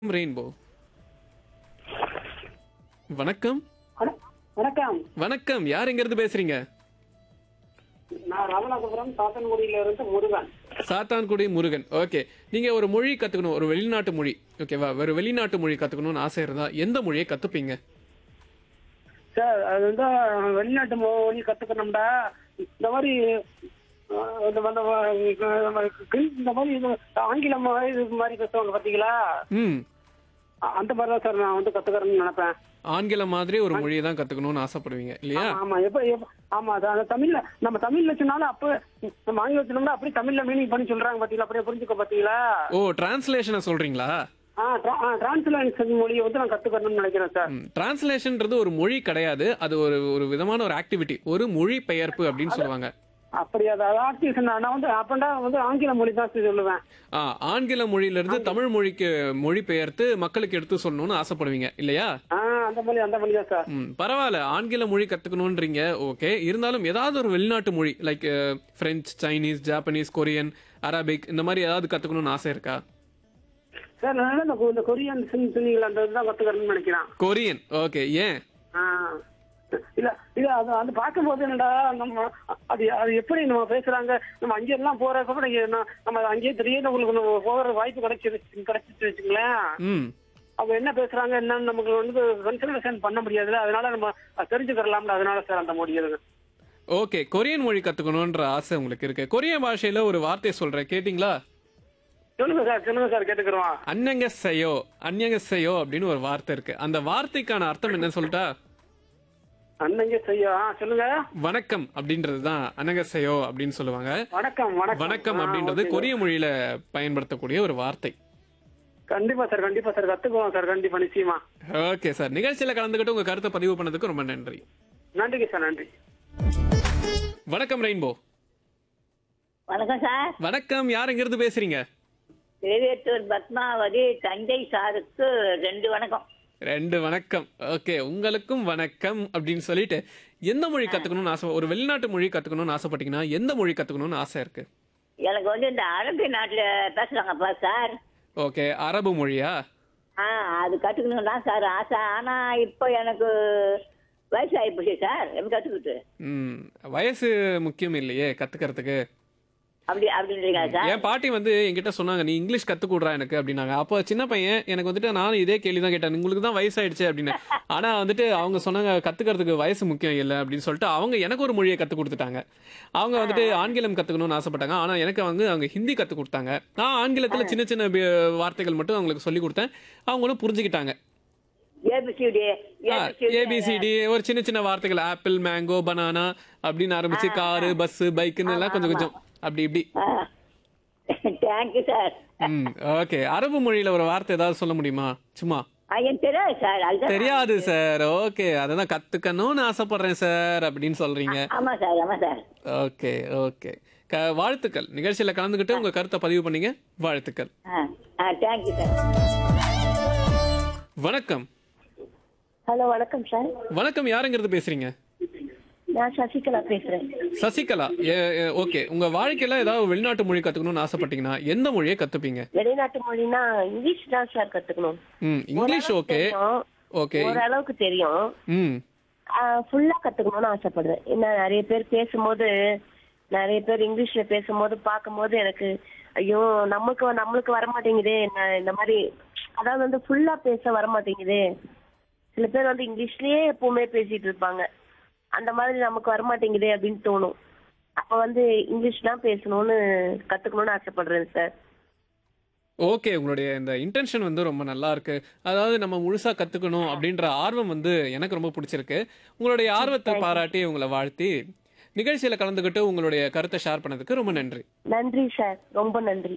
Rainbow வணக்கம் வண- வணக்கம் வணக்கம் யார் எங்க இருந்து பேசுறீங்க நான் ராமநாதபுரம் சாத்தன்குடியில இருந்து முருகன் சாத்தான்குடி முருகன் ஓகே நீங்க ஒரு மொழி கத்துக்கணும் ஒரு வெளிநாட்டு மொழி ஓகேவா ஒரு வெளிநாட்டு மொழி கத்துக்கணும்னு ஆசை இருந்தா எந்த மொழியை கத்துப்பீங்க சார் அது வந்து வெளிநாட்டு மொழி கத்துக்கணும்டா இந்த மாதிரி அஹ், இந்த வந்து, அஹ், இந்த மாதிரி இது ஆங்கிலம் இது மாதிரி பேசுவாங்க பாத்தீங்களா ம் அ- அந்த மாதிரி தான் சார் நான் வந்து கத்துக்கிறேன்னு நினைப்பேன் ஆங்கிலம் மாதிரி ஒரு மொழியை தான் கத்துக்கணும்னு ஆசைப்படுவீங்க இல்லையா ஆமா, ஆமா எப்ப எப்ப ஆமா அது அந்த தமிழ்ல நம்ம தமிழ்ல சொன்னாலும் அப்ப நம்ம ஆங்கிலம் சொன்னோம்னா அப்படியே தமிழ்ல மீனிங் பண்ணி சொல்றாங்க பாத்தீங்களா அப்படியே புரிஞ்சுக்க பாத்தீங்களா ஓ டிரான்ஸ்லேஷனை சொல்றீங்களா ஆ டிரான்ஸ்லேஷன் மொழியை வந்து நான் கத்துக்கணும்னு நினைக்கிறேன் சார் டிரான்ஸ்லேஷன்ன்றது ஒரு மொழி கிடையாது அது ஒரு ஒரு விதமான ஒரு ஆக்டிவிட்டி ஒரு மொழி பெயர்ப்பு அப்படின்னு சொல்லுவாங்க அப்படி அது ஆக்டிவேஷன் நான் வந்து அப்பண்டா வந்து ஆங்கில மொழி தான் சொல்லுவேன் ஆ, ஆங்கில மொழியிலிருந்து தமிழ் மொழிக்கு மொழி பெயர்த்து மக்களுக்கு எடுத்து சொல்லணும்னு ஆசைப்படுவீங்க இல்லையா ஆ அந்த மொழி அந்த மொழி தான் சார் ம் பரவாயில்ல ஆங்கில மொழி கத்துக்கணும்ன்றீங்க ஓகே இருந்தாலும் ஏதாவது ஒரு வெளிநாட்டு மொழி like French Chinese Japanese Korean Arabic இந்த மாதிரி ஏதாவது கத்துக்கணும்னு ஆசை இருக்கா சார் நான் இந்த கொ- இந்த கொரியன் சிங் சொன்னீங்களா அந்த இதுதான் கத்துக்கிறேன்னு நினைக்கிறேன் கொரியன் ஓகே ஏன் ஆ. இல்ல இல்ல அது அது பார்க்கும்போது என்னடா நம்ம அது அது எப்படி நம்ம பேசுறாங்க நம்ம அங்கே எல்லாம் போறப்ப கூட இங்க நான் நம்ம அங்கேயே திடீர்னு உங்களுக்கு நம்ம போகிற வாய்ப்பு கிடைச்சிருச்சு கிடைச்சிச்சு வச்சுங்களேன் ம் அவங்க என்ன பேசுறாங்க என்னன்னு நமக்கு வந்து கன்சல்டேஷன் பண்ண முடியாதுல்ல அதனால நம்ம அது தெரிஞ்சுக்கிறலாம்ல அதனால சார் அந்த மொழி இருக்கு ஓகே கொரியன் மொழி கத்துக்கணும்ன்ற ஆசை உங்களுக்கு இருக்கு கொரிய பாஷையில ஒரு வார்த்தை சொல்றேன் கேட்டிங்களா சொல்லுங்க சார் சொல்லுங்க சார் கேட்டுக்கிறோம் அன்னங்க செய்யோ அந்நங்க செய்யோ அப்படின்னு ஒரு வார்த்தை இருக்கு அந்த வார்த்தைக்கான அர்த்தம் என்ன சொல்லிட்டா அன்னைங்க செய்ய ஆ சொல்லுங்க வணக்கம் அப்படின்றது தான் அன்னங்க செய்யோ அப்படின்னு சொல்லுவாங்க வணக்கம் வணக்கம் வணக்கம் ஆ, அப்படின்றது ஓகே. கொரிய மொழியில பயன்படுத்தக்கூடிய ஒரு வார்த்தை கண்டிப்பா சார் கண்டிப்பா சார் கத்துக்குவோம் சார் கண்டிப்பா நிச்சயமா ஓகே சார் நிகழ்ச்சியில கலந்துக்கிட்டு உங்க கருத்தை பதிவு பண்ணதுக்கு ரொம்ப நன்றி நன்றிங்க சார் நன்றி வணக்கம் ரெயின்போ வணக்கம் சார் வணக்கம் யார் எங்க இருந்து பேசுறீங்க திருவேட்டூர் பத்மாவதி தஞ்சை சாருக்கு ரெண்டு வணக்கம் ரெண்டு வணக்கம் ஓகே உங்களுக்கும் வணக்கம் அப்படின்னு சொல்லிட்டு எந்த மொழி கத்துக்கணும்னு ஆசை ஒரு வெளிநாட்டு மொழி கத்துக்கணும்னு ஆசைப்பட்டீங்கன்னா எந்த மொழி கத்துக்கணும்னு ஆசை இருக்கு எனக்கு வந்து இந்த அரபி நாட்டில் பேசுகிறாங்கப்பா சார் ஓகே அரபு மொழியா ஆ அது கற்றுக்கணும் தான் சார் ஆசை ஆனால் இப்போ எனக்கு வயசு ஆகிப்போச்சு சார் எப்படி கற்றுக்கிட்டு ம் வயசு முக்கியம் இல்லையே கத்துக்கிறதுக்கு அப்படி அப்படின்றீங்களா சார் என் பாட்டி வந்து என்கிட்ட சொன்னாங்க நீ இங்கிலீஷ் கத்து கொடுறா எனக்கு அப்படின்னாங்க அப்போ சின்ன பையன் எனக்கு வந்துட்டு நானும் இதே கேள்வி தான் கேட்டேன் உங்களுக்கு தான் வயசாயிடுச்சு அப்படின்னு ஆனா வந்துட்டு அவங்க சொன்னாங்க கத்துக்கிறதுக்கு வயசு முக்கியம் இல்லை அப்படின்னு சொல்லிட்டு அவங்க எனக்கு ஒரு மொழியை கத்து கொடுத்துட்டாங்க அவங்க வந்துட்டு ஆங்கிலம் கத்துக்கணும்னு ஆசைப்பட்டாங்க ஆனா எனக்கு வந்து அவங்க ஹிந்தி கத்து கொடுத்தாங்க நான் ஆங்கிலத்துல சின்ன சின்ன பி- வார்த்தைகள் மட்டும் அவங்களுக்கு சொல்லி கொடுத்தேன் அவங்களும் புரிஞ்சுக்கிட்டாங்க ஏபிசிடி ஏபிசிடி ஒரு சின்ன சின்ன வார்த்தைகள் ஆப்பிள் மேங்கோ பனானா அப்படின்னு ஆரம்பிச்சு காரு பஸ் பைக்குன்னு எல்லாம் கொஞ்சம் கொஞ்சம் அப்படி இப்படி தேங்க்யூ சார் ம் ஓகே அரபு மொழியில ஒரு வார்த்தை ஏதாவது சொல்ல முடியுமா சும்மா எனக்கு தெரியாது சார் அதுதான் தெரியாது சார் ஓகே அததான் கத்துக்கணும்னு ஆசைப்படுறேன் சார் அப்படின்னு சொல்றீங்க ஆமாம் சார் ஆமாம் சார் ஓகே ஓகே க வாழ்த்துக்கள் நிகழ்ச்சியில கலந்துக்கிட்டு உங்க கருத்தை பதிவு பண்ணீங்க வாழ்த்துக்கள் ஆ ஆ தேங்க்யூ சார் வணக்கம் ஹலோ வணக்கம் சார் வணக்கம் யாருங்கிறது பேசுறீங்க நான் சசிகலா பேசுறேன் சசிகலா ஓகே உங்க வாழ்க்கையில ஏதாவது வெளிநாட்டு மொழி கத்துக்கணும்னு ஆசைப்பட்டீங்கன்னா எந்த மொழியை கத்துப்பீங்க வெளிநாட்டு மொழினா இங்கிலீஷ் தான் சார் கத்துக்கணும் ம் இங்கிலீஷ் ஓகே தெரியும். ஓகே ஓரளவுக்கு தெரியும் ம் ஃபுல்லா கத்துக்கணும்னு ஆசைப்படுவேன் என்ன நிறைய பேர் பேசும்போது நிறைய பேர் இங்கிலீஷ்ல பேசும்போது பார்க்கும்போது எனக்கு ஐயோ நமக்கு நம்மளுக்கு வர மாட்டேங்குதே என்ன இந்த மாதிரி அதாவது வந்து ஃபுல்லா பேச வர மாட்டேங்குதே சில பேர் வந்து இங்கிலீஷ்லயே எப்பவுமே பேசிட்டு இருப்பாங்க அந்த மாதிரி நமக்கு வர மாட்டேங்குதே அப்படின்னு தோணும் அப்ப வந்து இங்கிலீஷ் தான் பேசணும்னு கத்துக்கணும்னு ஆசைப்படுறேன் சார் ஓகே உங்களுடைய இந்த இன்டென்ஷன் வந்து ரொம்ப நல்லா இருக்கு அதாவது நம்ம முழுசா கத்துக்கணும் அப்படின்ற ஆர்வம் வந்து எனக்கு ரொம்ப பிடிச்சிருக்கு உங்களுடைய ஆர்வத்தை பாராட்டி உங்களை வாழ்த்தி நிகழ்ச்சியில கலந்துக்கிட்டு உங்களுடைய கருத்தை ஷேர் பண்ணதுக்கு ரொம்ப நன்றி நன்றி சார் ரொம்ப நன்றி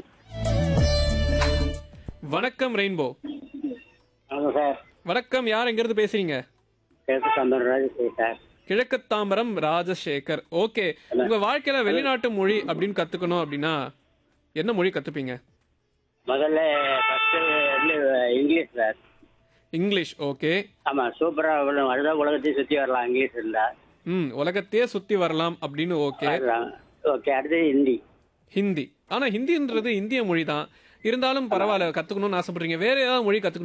வணக்கம் ரெயின்போ வணக்கம் சார் வணக்கம் யார் எங்கிருந்து பேசுறீங்க கிழக்கு தாம்பரம் ராஜேஸ்வரி சார் கிழக்கத்தாம்பரம் ராஜசேகர் ஓகே உங்க வாழ்க்கையில வெளிநாட்டு மொழி அப்படின்னு கத்துக்கணும் அப்படின்னா என்ன மொழி கத்துப்பீங்க முதல்ல ஃபர்ஸ்ட் வந்து இங்கிலீஷ் சார் இங்கிலீஷ் ஓகே ஆமா சூப்பரா விழும் அதுதான் உலகத்தையும் சுத்தி வரலாம் இங்கிலீஷ் இருந்தா ம் உலகத்தையே சுத்தி வரலாம் அப்படின்னு ஓகே ஓகே அடுத்து ஹிந்தி ஹிந்தி ஆனா ஹிந்தின்றது இந்திய மொழி தான் இருந்தாலும் பரவாயில்ல கத்துக்கணும்னு ஆசைப்படுறீங்க வேற ஏதாவது மொழி கத்துக்கணும்